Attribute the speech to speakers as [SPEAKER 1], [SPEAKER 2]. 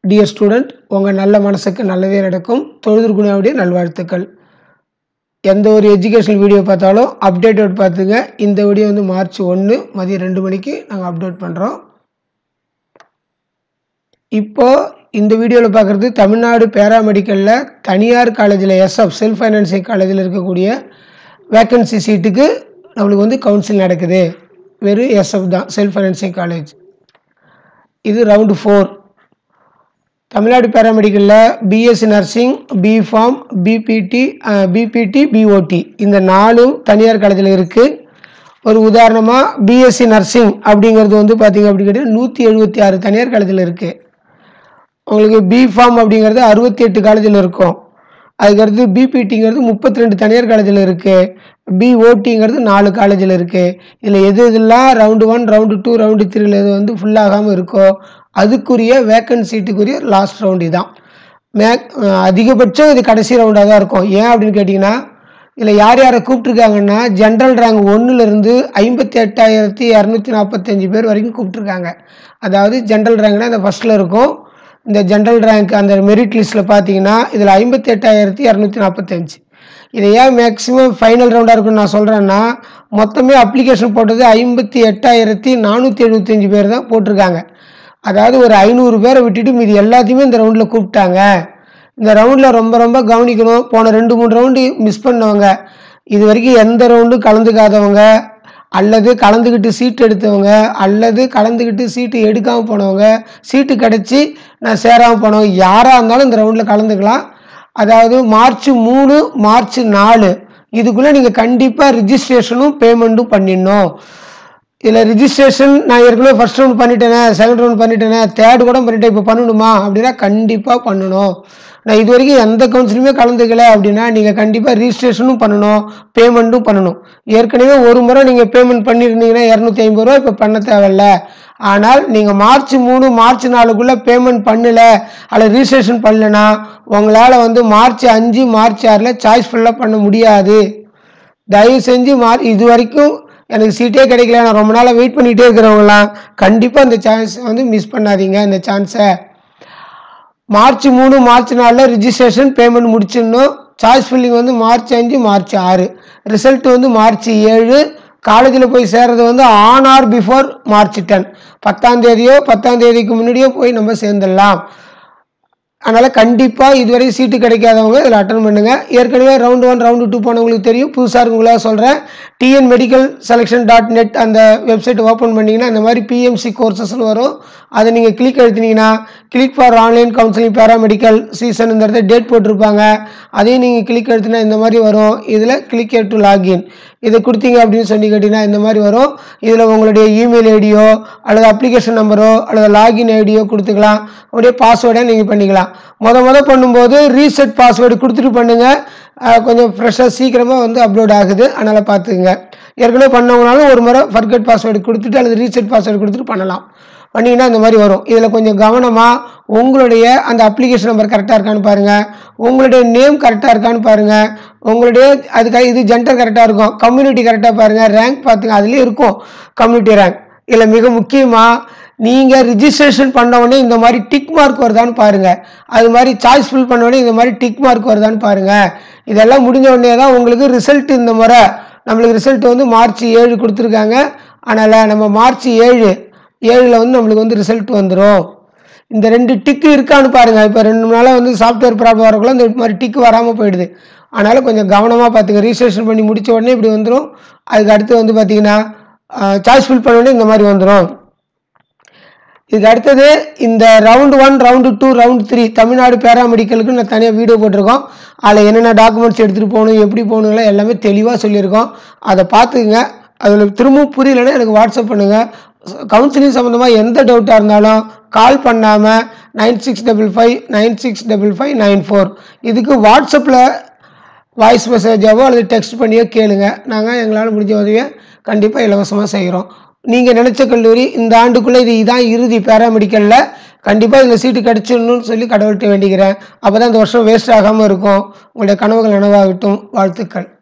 [SPEAKER 1] dear student உங்கள் நல்ல மனசுக்கு நல்லதே நடக்கும் தொழுது குணாவுடைய நல்வாழ்த்துக்கள் எந்த ஒரு எஜுகேஷனல் வீடியோ பார்த்தாலும் அப்டேட்டட் பார்த்துங்க இந்த வீடியோ வந்து மார்ச் ஒன்று மதியம் ரெண்டு மணிக்கு நாங்கள் அப்டேட் பண்ணுறோம் இப்போது இந்த வீடியோவில் பார்க்குறது தமிழ்நாடு பேராமெடிக்கலில் தனியார் காலேஜில் எஸ்எஃப் செல்ஃப் ஃபைனான்சிங் காலேஜில் இருக்கக்கூடிய வேக்கன்சி சீட்டுக்கு நம்மளுக்கு வந்து கவுன்சில் நடக்குது வெறும் எஸ்எஃப் தான் செல்ஃப் ஃபைனான்சிங் காலேஜ் இது ரவுண்டு ஃபோர் தமிழ்நாடு பேராமெடிக்கலில் B Sc nursing B Pharm B P T B P T B O T இந்த நாலும் தனியார் காலேஜில் இருக்குது ஒரு உதாரணமாக பிஎஸ்சி நர்சிங் அப்படிங்கிறது வந்து பார்த்திங்க அப்படி கேட்டால் நூற்றி எழுபத்தி ஆறு தனியார் காலேஜில் இருக்குது உங்களுக்கு பிஃபார்ம் அப்படிங்கிறது அறுபத்தி எட்டு காலேஜில் இருக்கும் அதுக்கடுத்து பிபிடிங்கிறது முப்பத்தி ரெண்டு தனியார் காலேஜில் இருக்குது பிஓடிங்கிறது நாலு காலேஜில் இருக்குது இதில் எது இதெல்லாம் round one round two round த்ரீல இது வந்து ஃபுல்லாகாமல் இருக்கோ அதுக்குரிய வேக்கன்ட் சீட்டுக்குரிய லாஸ்ட் ரவுண்டு தான் மேக் அதிகபட்சம் இது கடைசி ரவுண்டாக தான் இருக்கும் ஏன் அப்படின்னு கேட்டிங்கன்னா இதில் யார் யாரை கூப்பிட்ருக்காங்கன்னா ஜென்ரல் ரேங்க் ஒன்றுலேருந்து ஐம்பத்தி எட்டாயிரத்தி இரநூத்தி நாற்பத்தஞ்சு பேர் வரைக்கும் கூப்பிட்ருக்காங்க அதாவது ஜென்ரல் ரேங்க்னா இந்த ஃபஸ்ட்டில் இருக்கும் இந்த ஜென்ரல் ரேங்க் அந்த மெரிட் லிஸ்ட்டில் பார்த்தீங்கன்னா இதில் ஐம்பத்தி எட்டாயிரத்தி இரநூத்தி நாற்பத்தஞ்சு இதை ஏன் மேக்ஸிமம் ஃபைனல் ரவுண்டாக இருக்குன்னு நான் சொல்கிறேன்னா மொத்தமே அப்ளிகேஷன் போட்டது ஐம்பத்தி எட்டாயிரத்தி நானூற்றி எழுபத்தஞ்சு பேர் தான் போட்டிருக்காங்க அதாவது ஒரு ஐநூறு பேரை விட்டுட்டு மீதி எல்லாத்தையுமே இந்த ரவுண்டில் கூப்பிட்டாங்க இந்த ரவுண்டில் ரொம்ப ரொம்ப கவனிக்கணும் போன ரெண்டு மூணு ரவுண்டு மிஸ் பண்ணவங்க இது வரைக்கும் எந்த ரவுண்டும் கலந்துக்காதவங்க அல்லது கலந்துக்கிட்டு சீட்டு எடுத்தவங்க அல்லது கலந்துக்கிட்டு சீட்டு எடுக்காமல் போனவங்க சீட்டு கிடச்சி நான் சேராமல் போனவங்க யாராக இருந்தாலும் இந்த ரவுண்டில் கலந்துக்கலாம் அதாவது மார்ச் மூணு மார்ச் நாலு இதுக்குள்ளே நீங்கள் கண்டிப்பாக ரிஜிஸ்ட்ரேஷனும் பேமெண்ட்டும் பண்ணிடணும் இதில் ரிஜிஸ்ட்ரேஷன் நான் ஏற்கனவே ஃபஸ்ட் ரவுண்ட் பண்ணிட்டேனே செகண்ட் ரவுண்ட் பண்ணிட்டேனே தேர்ட் கூட பண்ணிட்டேன் இப்போ பண்ணணுமா அப்படின்னா கண்டிப்பாக பண்ணணும் நான் இது வரைக்கும் எந்த கவுன்சிலுமே கலந்துக்கல அப்படின்னா நீங்கள் கண்டிப்பாக ரிஜிஸ்ட்ரேஷனும் பண்ணணும் பேமெண்ட்டும் பண்ணணும் ஏற்கனவே ஒரு முறை நீங்கள் பேமெண்ட் பண்ணியிருந்தீங்கன்னா இரநூத்தி ஐம்பது ரூபா இப்போ பண்ண தேவையில்ல ஆனால் நீங்கள் மார்ச் மூணு மார்ச் நாலுக்குள்ளே பேமெண்ட் பண்ணல அல்லது ரிஜிஸ்ட்ரேஷன் பண்ணலனா உங்களால் வந்து மார்ச் அஞ்சு மார்ச் ஆறில் சாய்ஸ் ஃபுல்லாக பண்ண முடியாது தயவு செஞ்சு மார் இது வரைக்கும் எனக்கு சீட்டே கிடைக்கல நான் ரொம்ப நாளாக வெயிட் பண்ணிகிட்டே இருக்கிறவங்களாம் கண்டிப்பாக இந்த சான்ஸ் வந்து மிஸ் பண்ணாதீங்க இந்த சான்ஸை மார்ச் மூணு மார்ச் நாலில் ரிஜிஸ்ட்ரேஷன் பேமெண்ட் முடிச்சிடணும் சாய்ஸ் ஃபில்லிங் வந்து மார்ச் அஞ்சு மார்ச் ஆறு ரிசல்ட் வந்து மார்ச் ஏழு காலேஜில் போய் சேர்றது வந்து on or before March ten பத்தாம் தேதியோ பத்தாம் தேதிக்கு முன்னாடியோ போய் நம்ம சேர்ந்துடலாம் அதனால் கண்டிப்பாக இதுவரை சீட்டு கிடைக்காதவங்க இதில் அட்டன் பண்ணுங்கள் ஏற்கனவே ரவுண்டு ஒன் ரவுண்டு டூ போனவங்களுக்கு தெரியும் புதுசாக இருக்கவங்களாக சொல்கிறேன் TN medical selection dot net அந்த வெப்சைட் ஓப்பன் பண்ணிங்கன்னா இந்த மாதிரி பிஎம்சி கோர்சஸ்னு வரும் அதை நீங்கள் கிளிக் எடுத்தினீங்கன்னா click for online counselling paramedical session இந்த இடத்துல டேட் போட்டிருப்பாங்க அதையும் நீங்கள் கிளிக் எடுத்தினா இந்த மாதிரி வரும் இதில் கிளிக் டு லாகின் இதை கொடுத்தீங்க அப்படின்னு சொல்லி கேட்டிங்கன்னா இந்த மாதிரி வரும் இதில் உங்களுடைய இமெயில் ஐடியோ அல்லது அப்ளிகேஷன் நம்பரோ அல்லது லாகின் ஐடியோ கொடுத்துக்கலாம் அப்படியே பாஸ்வேர்டை நீங்கள் பண்ணிக்கலாம் முத முத பண்ணும்போது ரீசெட் பாஸ்வேர்டு கொடுத்துட்டு பண்ணுங்கள் கொஞ்சம் ஃப்ரெஷ்ஷாக சீக்கிரமாக வந்து அப்லோட் ஆகுது அதனால் பார்த்துக்குங்க ஏற்கனவே பண்ணவங்கனாலும் ஒரு முறை ஃபர்கட் பாஸ்வேர்டு கொடுத்துட்டு அல்லது ரீசெட் பாஸ்வேர்டு கொடுத்துட்டு பண்ணலாம் பண்ணிங்கன்னா இந்த மாதிரி வரும் இதில் கொஞ்சம் கவனமாக உங்களுடைய அந்த அப்ளிகேஷன் நம்பர் கரெக்டாக இருக்கான்னு பாருங்கள் உங்களுடைய நேம் கரெக்டாக இருக்கான்னு பாருங்கள் உங்களுடைய அதுக்காக இது ஜென்டர் கரெக்டாக இருக்கும் கம்யூனிட்டி கரெக்டாக பாருங்கள் ரேங்க் பார்த்துங்க அதுலேயும் இருக்கும் கம்யூனிட்டி ரேங்க் இதில் மிக முக்கியமாக நீங்கள் ரிஜிஸ்ட்ரேஷன் பண்ண உடனே இந்த மாதிரி டிக் மார்க் வருதான்னு பாருங்கள் அது மாதிரி சாய்ஸ் ஃபில் பண்ண உடனே இந்த மாதிரி டிக் மார்க் வருதான்னு பாருங்கள் இதெல்லாம் முடிஞ்ச உடனே தான் உங்களுக்கு ரிசல்ட் இந்த முறை நம்மளுக்கு ரிசல்ட் வந்து மார்ச் ஏழு கொடுத்துருக்காங்க அதனால் நம்ம மார்ச் ஏழு ஏழில் வந்து நம்மளுக்கு வந்து ரிசல்ட் வந்துடும் இந்த ரெண்டு டிக்கு இருக்கான்னு பாருங்கள் இப்போ ரெண்டு மூணு நாளாக வந்து சாஃப்ட்வேர் ப்ராப்ளம் வரக்குள்ள இந்த மாதிரி டிக்கு வராமல் போயிடுது அதனால் கொஞ்சம் கவனமாக பார்த்துங்க ரிஜிஸ்ட்ரேஷன் பண்ணி முடித்த உடனே இப்படி வந்துடும் அதுக்கு அடுத்து வந்து பார்த்தீங்கன்னா சாய்ஸ் ஃபில் பண்ண உடனே இந்த மாதிரி வந்துடும் இதுக்கு அடுத்தது இந்த round one round two round three Tamil Nadu பேராமெடிக்கலுக்கு நான் தனியாக வீடியோ போட்டிருக்கோம் அதில் என்னென்ன டாக்குமெண்ட்ஸ் எடுத்துகிட்டு போகணும் எப்படி போகணுங்களாம் எல்லாமே தெளிவாக சொல்லியிருக்கோம் அதை பார்த்துக்குங்க அதில் திரும்பவும் புரியலைன்னா எனக்கு வாட்ஸ்அப் பண்ணுங்கள் கவுன்சிலிங் சம்மந்தமாக எந்த டவுட்டாக இருந்தாலும் கால் பண்ணாமல் nine six double five nine six double five nine four இதுக்கு வாட்ஸ்அப்பில் வாய்ஸ் மெசேஜாவோ அல்லது டெக்ஸ்ட் பண்ணியோ கேளுங்க நாங்கள் எங்களால் முடிஞ்ச உதவியை கண்டிப்பாக இலவசமாக செய்கிறோம் நீங்கள் நினச்ச கல்லூரி இந்த ஆண்டுக்குள்ளே இது இதான் இறுதி பேராமெடிக்கலில் கண்டிப்பாக இதில் சீட்டு கிடச்சிடணும்னு சொல்லி கடவுள்கிட்ட வேண்டிக்கிறேன் அப்போ தான் இந்த வருஷம் வேஸ்ட் ஆகாமல் இருக்கும் உங்களுடைய கனவுகள் நனவாகட்டும் வாழ்த்துக்கள்